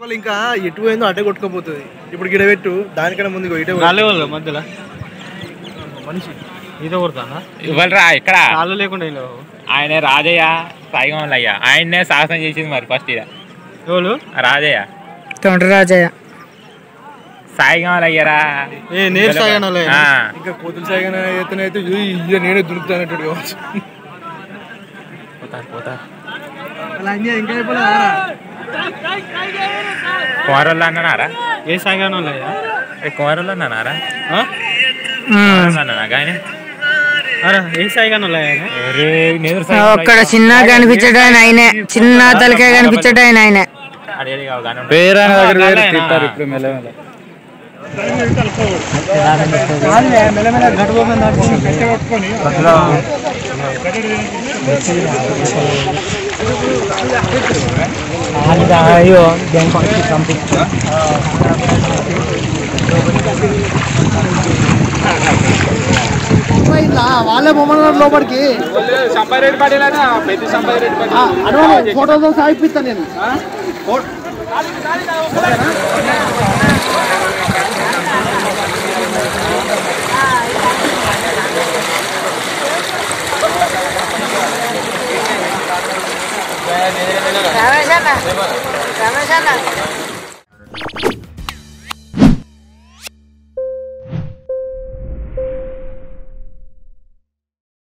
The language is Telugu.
వాళ్ళు ఇంకా ఎటు పోయిందో అటే కొట్టుకోపోతుంది ఇప్పుడు గిడబెట్టు దానికన్నా ముందు ఇగో ఇటే రాలే వాళ్ళు మధ్యలో మనిషి ఈత కొడతానా ఇవ్వరా ఇక్కడ కాళ్ళు లేకుండా ఇలా ఆయనే రాజయ్య సాయిగమల్ అయ్యా ఆయన్నే సాహసం చేసింది మరి ఫస్ట్ ఇక ఎవరు రాజయ్య తొండరాజయ్య సాయిగమల్ అయ్యారా ఏ నేను సాగనాలే ఆ, ఇంకా కోతులు సాగిన అయితే ఇయ్య నేనే దురుకుతానట్టు కావచ్చు పోతారు పోతారు అలా అన్నీ ఇంకా అయిపోలేదా కుమారుల్లో అన్నారా ఏ సాగనాలయ్యా ఏ కుమారుల్లో అన్నారా అన్నా కానీ అరే ఏ సాగనాలయ్యా అరే, నెదురు ఒక్కడ చిన్న కనిపించడాయన ఆయనే చిన్న తలకాయ కనిపించడాయన ఆయనే అడిగేది కావు కానీ పేరైన దగ్గర తింటారు ఇప్పుడు మెల్లమెల్ల వాళ్ళే బొమ్మన్నారు లోపలికి ఫోటోతో సాగిపిస్తాను నేను రమేష్ అన్న రమేష్ అన్న